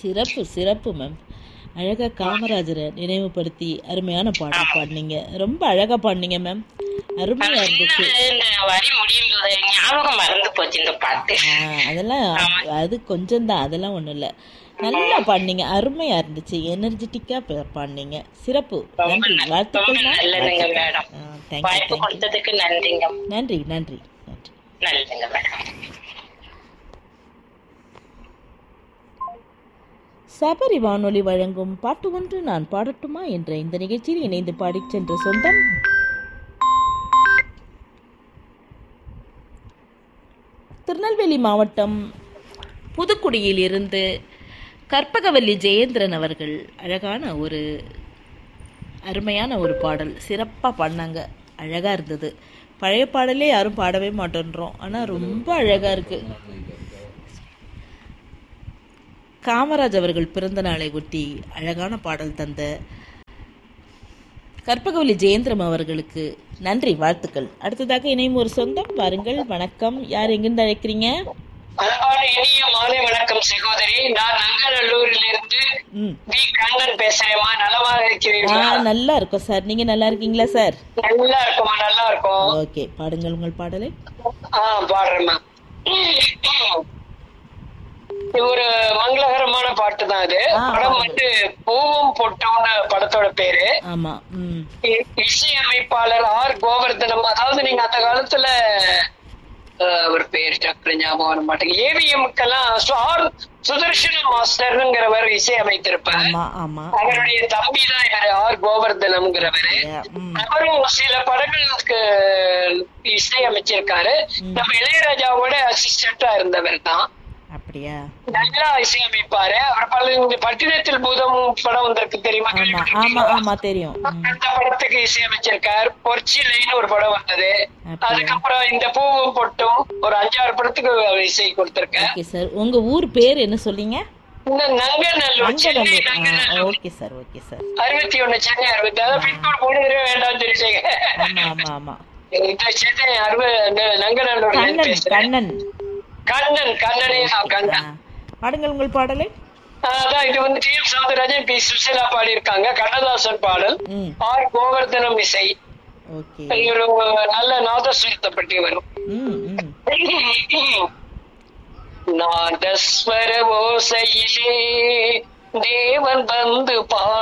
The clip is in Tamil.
சிறப்பு சிறப்பு மேம் அழகா காமராஜரை நினைவுபடுத்தி அருமையான பாடல் பாடினீங்க ரொம்ப அழகா பாடினீங்க மேம் அருமையா இருந்துச்சு இந்த வரி முடியும் போது ஞாபகம் மறந்து போச்சு இந்த பாட்டு ஆ, அதெல்லாம் அது கொஞ்சம் தான் அதெல்லாம் ஒண்ணும் இல்ல நல்லா பாடினீங்க அருமையா இருந்துச்சு எனர்ஜெட்டிக்கா பாடினீங்க சிறப்பு நன்றி ரொம்ப வாழ்த்துக்கள் மேம். நல்லதுங்க மேடம் தேங்க்யூ வாய்ப்பு தேங்க்யூ கொடுத்ததுக்கு நன்றிங்க நன்றி நன்றி நன்றி நல்லதுங்க மேடம் சபரி வானொலி வழங்கும் பாட்டு ஒன்று நான் பாடட்டுமா என்ற இந்த நிகழ்ச்சியில் இணைந்து பாடிச் சென்ற சொந்தம் திருநெல்வேலி மாவட்டம் புதுக்குடியில் இருந்து கற்பகவல்லி ஜெயேந்திரன் அவர்கள் அழகான ஒரு அருமையான ஒரு பாடல் சிறப்பாக பாடினாங்க அழகாக இருந்தது பழைய பாடலே யாரும் பாடவே மாட்டேன்றோம் ஆனால் ரொம்ப அழகாக இருக்குது காமராஜ் அவர்கள் பிறந்த நாளை ஒட்டி அழகான பாடல் தந்த கற்பகவல்லி ஜெயந்திரம் அவர்களுக்கு நன்றி வாழ்த்துக்கள் அடுத்ததாக இணையும் ஒரு சொந்தம் வாருங்கள் வணக்கம் யார் எங்கிருந்து அழைக்கிறீங்க அன்பான இனிய மாலை வணக்கம் சகோதரி நான் நங்கநல்லூரில் இருந்து ம் வி கண்ணன் பேசுறேம்மா நலமாக ஆ இருக்கிறீர்களா நல்லா இருக்கோம் சார் நீங்க நல்லா இருக்கீங்களா சார் நல்லா இருக்குமா நல்லா இருக்கும் ஓகே பாடுங்கள் உங்கள் பாடலை ஆ பாடுறேம்மா இது ஒரு மங்களகரமான பாட்டு தான் அது ஆ, படம் வந்து பூவும் பொட்டும்னு படத்தோட பேரு ஆமா ம் இ- இசையமைப்பாளர் ஆர் கோவர்தனம் அதாவது நீங்க அந்த காலத்துல அஹ், அவர் பேர் டக்குனு ஞாபகம் வர மாட்டேங்க ஏவிஎம்க்கெல்லாம் ஆர் சுதர்ஷன மாஸ்டர்ங்கிறவர் இசையமைத்திருப்பார் ஆமா ஆமா அவருடைய தம்பி தான் யாரு ஆர் கோவர்தனம்ங்கிறவரு ம் அவரும் சில படங்களுக்கு இசையமைச்சிருக்காரு நம்ம இளையராஜாவோட அசிஸ்டண்டா இருந்தவர் தான் அப்படியா நல்லா இசையமைப்பாரு அவர் பல இந்த பட்டினத்தில் பூதம் படம் வந்திருக்கு தெரியுமா ஆமா ஆமா கேள்விப்பட்டிருக்கீங்களா? ஆமா தெரியும் ம் அந்த படத்துக்கு இசையமைச்சிருக்கார் பொற்சிலைன்னு ஒரு படம் வந்தது அப்படியா? அதுக்கப்புறம் இந்த பூவும் பொட்டும் ஒரு அஞ்சாறு படத்துக்கு அவர் இசை கொடுத்திருக்கார் ஓகே சார் உங்க ஊர் பேர் என்ன சொல்றீங்க இந்த நங்கநல்லூர் சென்னை அங்கநல்லூர் ஆ Nanganallur okay sir okay sir அறுபத்தி ஒண்ணு சென்னை அறுபத்தி அதாவது பின்கோடு மூணு தடவை வேண்டாம்னு சொல்லிட்டீங்க ஆமா ஆமா ஆமா இந்த சென்னை அறுபது நங்கநல்லூர்ல இருந்து கண்ணன் பேசுறேன் கண்ணன் கண்ணன் கண்ணனே தான் ஆ. கண்ணன் பாடுங்கள் உங்கள் பாடலை அதான் இது வந்து T M Soundararajan P Susheela பாடியிருக்காங்க கண்ணதாசன் பாடல் ம் ஆர் கோவர்தனம் இசை ஓகே இது ஒரு நல்ல நாதஸ்வரத்தை பற்றி வரும் ம் ம் நாதஸ்வர ஓசையிலே தேவன் வந்து பா